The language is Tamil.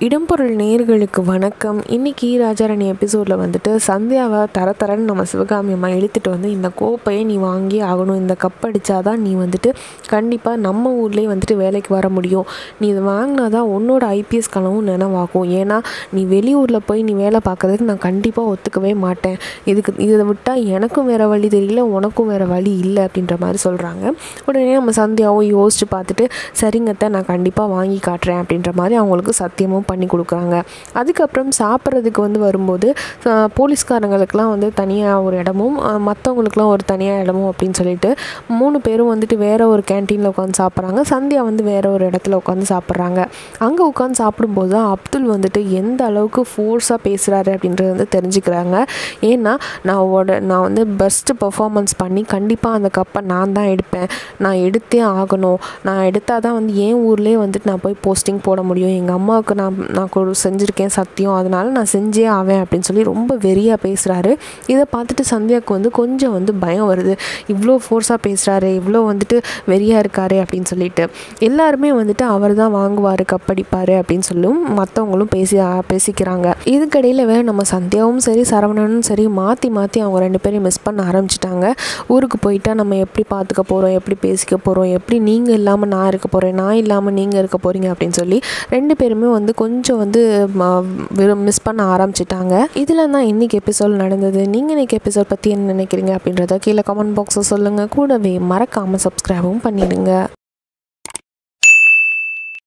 இடம்பொருள் நேர்களுக்கு வணக்கம் இன்னைக்கு ராஜாராணி எபிசோடில் வந்துட்டு சந்தியாவை தர தரன்னு நம்ம சிவகாமி அம்மா இழுத்துட்டு வந்து இந்த கோப்பையை நீ வாங்கி ஆகணும் இந்த கப் அடித்தாதான் நீ வந்துட்டு கண்டிப்பாக நம்ம ஊர்லேயே வந்துட்டு வேலைக்கு வர முடியும் நீ இதை வாங்கினா தான் உன்னோட ஐபிஎஸ் கனவும் நினைவாகும் ஏன்னா நீ வெளியூரில் போய் நீ வேலை பார்க்கறதுக்கு நான் கண்டிப்பாக ஒத்துக்கவே மாட்டேன் இதுக்கு இதை விட்டால் எனக்கும் வேறு வழி தெரியல உனக்கும் வேறு வழி இல்லை அப்படின்ற மாதிரி சொல்கிறாங்க உடனே நம்ம சந்தியாவும் யோசித்து பார்த்துட்டு சரிங்கத்தை நான் கண்டிப்பாக வாங்கி காட்டுறேன் அப்படின்ற மாதிரி அவங்களுக்கு சத்தியமும் பண்ணி கொடுக்குறாங்க அதுக்கப்புறம் சாப்பிட்றதுக்கு வந்து வரும்போது ஆஹ், போலீஸ்காரங்களுக்கெல்லாம் வந்து தனியாக ஒரு இடமும் ஆஹ், மற்றவங்களுக்குலாம் ஒரு தனியாக இடமும் அப்படின்னு சொல்லிட்டு மூணு பேரும் வந்துட்டு வேற ஒரு கேன்டீனில் உட்காந்து சாப்பிட்றாங்க சந்தியா வந்து வேற ஒரு இடத்துல உட்காந்து சாப்பிட்றாங்க அங்கே உட்காந்து சாப்பிடும்போது தான் அப்துல் வந்துட்டு எந்த அளவுக்கு ஃபோர்ஸாக பேசுகிறாரு அப்படின்றது வந்து தெரிஞ்சுக்கிறாங்க ஏன்னா நான் உட நான் வந்து பெஸ்ட்டு பெர்ஃபார்மன்ஸ் பண்ணி கண்டிப்பாக அந்த கப்பை நான் தான் எடுப்பேன் நான் எடுத்தே ஆகணும் நான் எடுத்தால் தான் வந்து என் ஊர்லேயே வந்துட்டு நான் போய் போஸ்டிங் போட முடியும் எங்கள் அம்மாவுக்கு நான் நான் கொடு- செஞ்சுருக்கேன் சத்தியம் அதனால நான் செஞ்சே ஆவேன் அப்படின்னு சொல்லி ரொம்ப வெறியாக பேசுகிறாரு இதை பார்த்துட்டு சந்தியாவுக்கு வந்து கொஞ்சம் வந்து பயம் வருது இவ்வளோ ஃபோர்ஸாக பேசுகிறாரு இவ்வளோ வந்துட்டு வெறியாக இருக்காரு அப்படின்னு சொல்லிட்டு எல்லாருமே வந்துட்டு அவர் தான் வாங்குவார் கப்படிப்பார் அப்படின்னு சொல்லும் மற்றவங்களும் பேசி பேசிக்கிறாங்க இதுக்கடையில் வேற நம்ம சந்தியாவும் சரி சரவணனும் சரி மாற்றி மாற்றி அவங்க ரெண்டு பேரையும் மிஸ் பண்ண ஆரம்பிச்சிட்டாங்க ஊருக்கு போயிட்டா நம்ம எப்படி பார்த்துக்க போகிறோம் எப்படி பேசிக்க போகிறோம் எப்படி நீங்கள் இல்லாமல் நான் இருக்க போகிறேன் நான் இல்லாமல் நீங்கள் இருக்க போகிறீங்க அப்படின்னு சொல்லி ரெண்டு பேருமே வந்து கொஞ்சம் வந்து மிஸ் பண்ண ஆரம்பிச்சிட்டாங்க இதில் தான் இன்றைக்கி எபிசோட் நடந்தது நீங்கள் இன்றைக்கி எபிசோட் பற்றி என்ன நினைக்கிறீங்க அப்படின்றத கீழே கமெண்ட் பாக்ஸில் சொல்லுங்கள் கூடவே மறக்காமல் சப்ஸ்கிரைபும் பண்ணிடுங்க